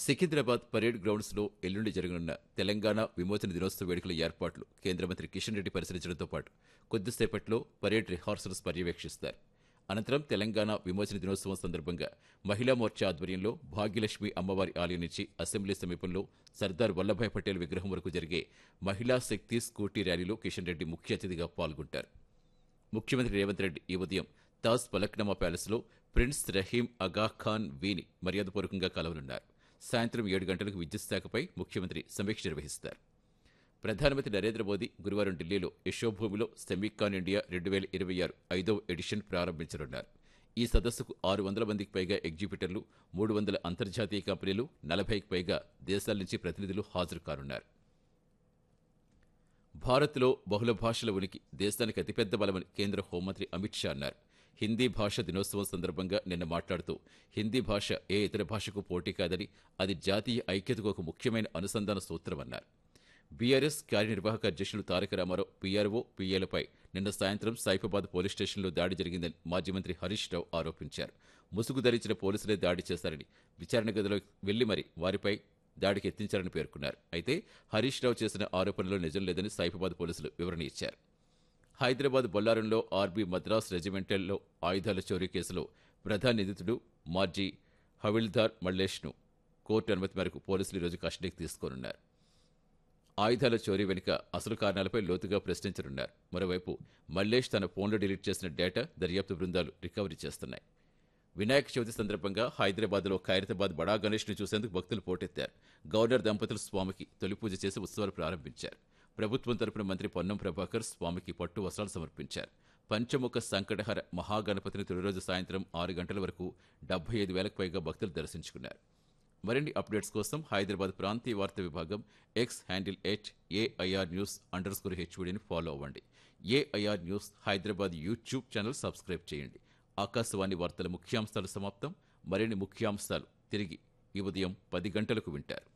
Secunderabad parade grounds లో ఎల్లుండి జరగనున్న తెలంగాణ విమోచన దినోత్సవ వేడుకల ఏర్పాట్లు కేంద్ర మంత్రి కిషన్ రెడ్డి పరిశీలించడంతో పాటు కొద్దిసేపట్లో పరేడ్ రిహార్సల్స్ పర్యవేక్షిస్తారు అనంతరం తెలంగాణ విమోచన దినోత్సవం సందర్భంగా మహిళా మోర్చా ఆధ్వర్యంలో భాగ్యలక్ష్మి అమ్మవారి ఆలయం నుంచి అసెంబ్లీ సమీపంలో సర్దార్ వల్లభాయ్ పటేల్ విగ్రహం వరకు జరిగే మహిళా శక్తి స్కూటీ ర్యాలీలో కిషన్ రెడ్డి ముఖ్య అతిథిగా పాల్గొంటారు ముఖ్యమంత్రి రేవంత్ రెడ్డి ఈ ఉదయం తాజ్ పలక్నమా ప్యాలెస్లో ప్రిన్స్ రహీం అగా ఖాన్ వీని మర్యాదపూర్వకంగా కలవనున్నారు సాయంత్రం ఏడు గంటలకు విద్యుత్ శాఖపై ముఖ్యమంత్రి సమీక్ష నిర్వహిస్తారు ప్రధానమంత్రి నరేంద్ర మోదీ గురువారం ఢిల్లీలో యశోభూమిలో సెమీకాన్ ఇండియా రెండు వేల ఇరవై ఆరు ఐదవ ఎడిషన్ ప్రారంభించనున్నారు ఈ సదస్సుకు ఆరు వందల మందికి పైగా ఎగ్జిబిటర్లు మూడు వందల అంతర్జాతీయ కంపెనీలు నలభైకి పైగా దేశాల నుంచి ప్రతినిధులు హాజరు కానున్నారు భారత్లో బహుళ భాషల ఉనికి దేశానికి అతిపెద్ద బలమని కేంద్ర హోంమంత్రి అమిత్ షా అన్నారు హిందీ భాష దినోత్సవం సందర్భంగా నిన్న మాట్లాడుతూ హిందీ భాష ఏ ఇతర భాషకు పోటీ కాదని అది జాతీయ ఐక్యతకు ఒక ముఖ్యమైన అనుసంధాన సూత్రమన్నారు బీఆర్ఎస్ కార్యనిర్వాహక అధ్యక్షులు తారక రామారావు పీఆర్ఓ పీఏలపై నిన్న సాయంత్రం సైఫాబాద్ పోలీస్ స్టేషన్లో దాడి జరిగిందని మాజీ మంత్రి హరీష్ రావు ఆరోపించారు ముసుగు ధరించిన పోలీసులే దాడి చేశారని విచారణ గదిలో వెళ్లి మరి వారిపై దాడికి ఎత్తించారని పేర్కొన్నారు అయితే హరీష్ రావు చేసిన ఆరోపణలో నిజం లేదని సైఫాబాద్ పోలీసులు వివరణ ఇచ్చారు హైదరాబాద్ బొల్లారంలో ఆర్బీ మద్రాస్ రెజిమెంటల్లో ఆయుధాల చోరీ కేసులో ప్రధాన నిందితుడు మాజీ హవిల్దార్ మల్లేష్ను కోర్టు అనుమతి మేరకు పోలీసులు ఈరోజు కస్టడీకి తీసుకోనున్నారు ఆయుధాల చోరీ వెనుక అసలు కారణాలపై లోతుగా ప్రశ్నించనున్నారు మరోవైపు మల్లేష్ తన ఫోన్లో డిలీట్ చేసిన డేటా దర్యాప్తు బృందాలు రికవరీ చేస్తున్నాయి వినాయక చవితి సందర్భంగా హైదరాబాద్లో ఖైరతాబాద్ బడా గణేష్ను చూసేందుకు భక్తులు పోటెత్తారు గవర్నర్ దంపతులు స్వామికి తొలి పూజ చేసి ఉత్సవాలు ప్రారంభించారు ప్రభుత్వం తరపున మంత్రి పొన్నం ప్రభాకర్ స్వామికి పట్టు వస్త్రాలు సమర్పించారు పంచముఖ సంకటహర మహాగణపతిని తొలి రోజు సాయంత్రం ఆరు గంటల వరకు డెబ్బై ఐదు వేలకు పైగా భక్తులు దర్శించుకున్నారు మరిన్ని అప్డేట్స్ కోసం హైదరాబాద్ ప్రాంతీయ వార్తా విభాగం X handle at AIR news underscore హెచ్ఓడిని ఫాలో అవ్వండి AIR news Hyderabad YouTube channel subscribe చేయండి ఆకాశవాణి వార్తల ముఖ్యాంశాలు సమాప్తం మరిన్ని ముఖ్యాంశాలు తిరిగి ఈ ఉదయం పది గంటలకు వింటారు